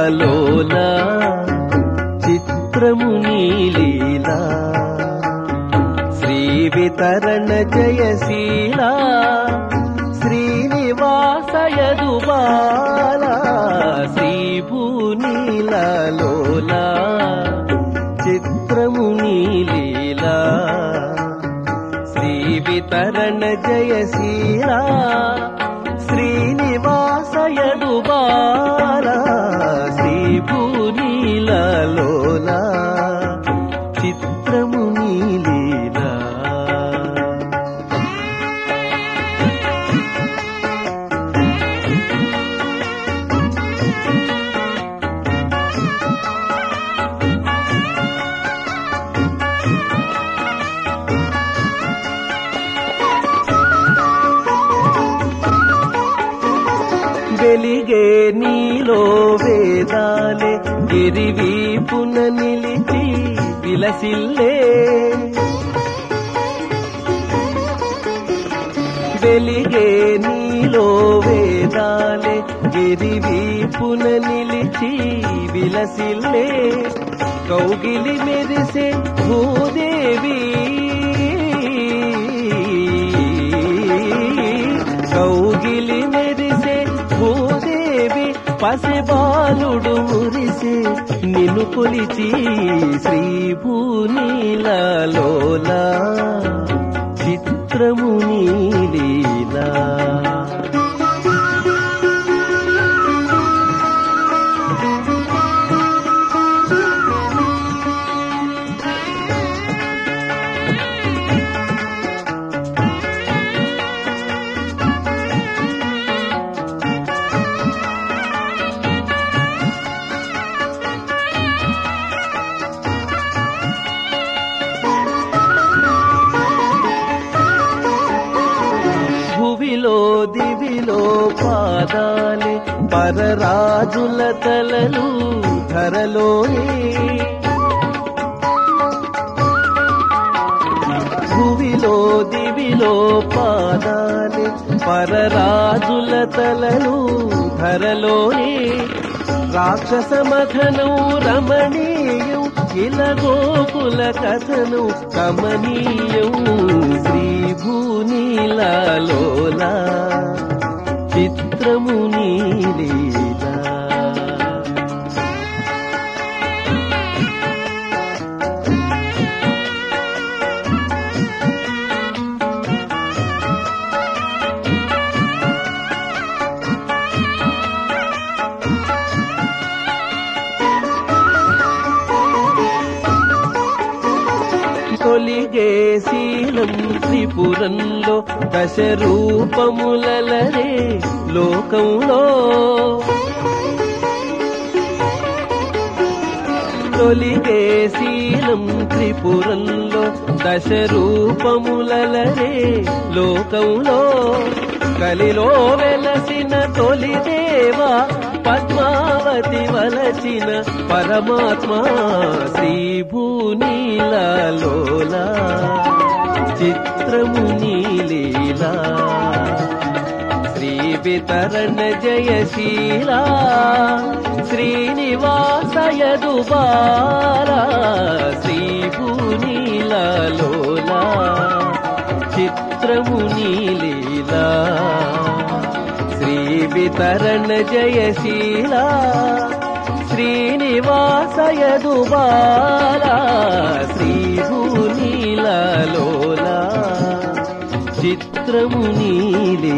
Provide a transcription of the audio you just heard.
నీలలోన చిత్రము నీలీలా శ్రీ వితరణ జయశీలా శ్రీనివాసయదు బాల శ్రీభూనీలలోలా చిత్రము నీలీలా శ్రీ వితరణ జయశీలా శ్రీనివాసయదు బాల శ్రీభూనీలలోలా చిత్రము నీలీలా వెలిగే నీలో వేదాలే గిరివీపున నిలిచి విలసిల్లే వెలిగే నీలో వేదాలే గిరివీపున నిలిచి విలసిల్లే కౌగిలి మెరిసే భూదేవి కౌగిలి మెరిసే భూదేవి పసిబాలుడు మురిసే నిన్ను కొలిచి శ్రీ భూనీలలోలా చిత్రము నీలీలా భువిలో దివిలో పాదాలే పరరాజుల తలలు ధరలోనే భువిలో దివిలో పాదాలే పరరాజుల తలలు ధరలోనే రాక్షస మథనం రమణీయం ఇలా గోకుల కథను కమనీయం శ్రీ భూనీలలోలా చిత్రము నీలీలా తొలిగే శీలం త్రిపురంలో దశ రూపములలరే లోకంలో తొలిగే శీలం త్రిపురంలో దశ రూపములలరే లోకంలో కలిలో వెలసిన తొలి దేవా పద్మావతి వలచిన పరమాత్మ శ్రీ భూనీలలోలా చిత్రము నీలీలా శ్రీ వితరణ జయశీలా శ్రీనివాసయదు బాలా శ్రీ భూనీలలోలా చిత్రము నీలీలా శ్రీ వితరణ జయశీలా శ్రీనివాసయదు బాలా శ్రీ భూనీలలోలా చిత్రము నీలే